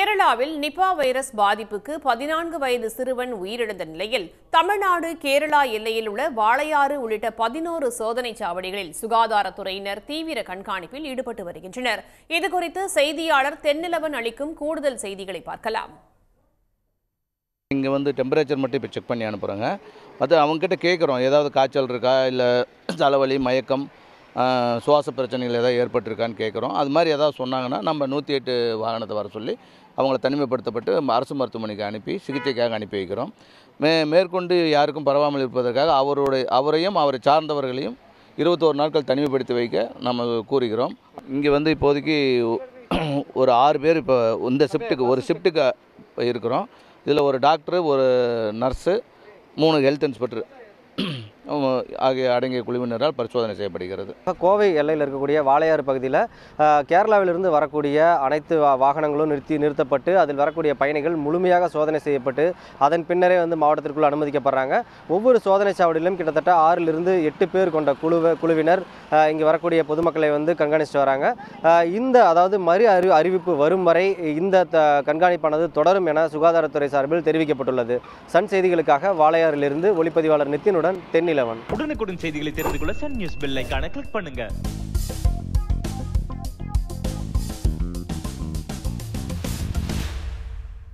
கேரளாவில் Nipah virus பாதிப்புக்கு பதினான்கு வயது சிறுவன் உயிரிழந்த நிலையில் தமிழ்நாடு கேரளா எல்லையில் உள்ள வாளையாறு உள்ளிட்ட பதினோரு சோதனைச் சாவடிகளில் சுகாதாரத்துறையினர் தீவிர கண்காணிப்பில் ஈடுபட்டு வருகின்றனர் இதுகுறித்து செய்தியாளர் தென்னிலவன் அளிக்கும் கூடுதல் செய்திகளை பார்க்கலாம் இங்கே வந்து டெம்பரேச்சர் மட்டும் இப்போ செக் பண்ணி அனுப்புகிறாங்க அது அவங்ககிட்ட கேட்குறோம் ஏதாவது காய்ச்சல் இருக்கா இல்லை தலைவலி மயக்கம் ஆஹ், சுவாச பிரச்சனைகள் ஏதாவது ஏற்பட்டிருக்கான்னு கேட்குறோம் அது மாதிரி ஏதாவது சொன்னாங்கன்னா நம்ம நூற்றி எட்டு வாகனத்தை வர சொல்லி அவங்கள தனிமைப்படுத்தப்பட்டு அரசு மருத்துவமனைக்கு அனுப்பி சிகிச்சைக்காக அனுப்பி வைக்கிறோம் மே மேற்கொண்டு யாருக்கும் பரவாமல் இருப்பதற்காக அவருடைய அவரையும் அவரை சார்ந்தவர்களையும் இருபத்தோரு நாட்கள் தனிமைப்படுத்தி வைக்க நம்ம கூறுகிறோம் இங்கே வந்து இப்போதைக்கு ஒரு ஆறு பேர் இப்போ இந்த ஷிஃப்ட்டுக்கு ஒரு ஷிஃப்ட்டுக்கு இருக்கிறோம் இதில் ஒரு டாக்டரு ஒரு நர்ஸு மூணு ஹெல்த் இன்ஸ்பெக்டர் ஆகிய அடங்கிய குழுவினரால் பரிசோதனை செய்யப்படுகிறது கோவை எல்லையில் இருக்கக்கூடிய வாளையாறு பகுதியில் அஹ், கேரளாவிலிருந்து வரக்கூடிய அனைத்து வா- வாகனங்களும் நிறுத்தி நிறுத்தப்பட்டு அதில் வரக்கூடிய பயணிகள் முழுமையாக சோதனை செய்யப்பட்டு அதன் பின்னரே வந்து மாவட்டத்திற்குள் அனுமதிக்கப்படுறாங்க ஒவ்வொரு சோதனை சாவடியிலும் கிட்டத்தட்ட ஆறிலிருந்து எட்டு பேர் கொண்ட குழுவ குழுவினர் அஹ், இங்கு வரக்கூடிய பொதுமக்களை வந்து கண்காணிச்சுட்டு வராங்க அஹ், இந்த அதாவது மறு அறி அறிவிப்பு வரும் வரை இந்த த- கண்காணிப்பானது தொடரும் என சுகாதாரத்துறை சார்பில் தெரிவிக்கப்பட்டுள்ளது சன் செய்திகளுக்காக வாளையாறிலிருந்து ஒளிப்பதிவாளர் நித்தினுடன் தென்னிலவன் உடனுக்குடன் செய்திகளை தெரிந்து கொள்ள சன் நியூஸ் பெல் ஐகானை கிளிக் பண்ணுங்க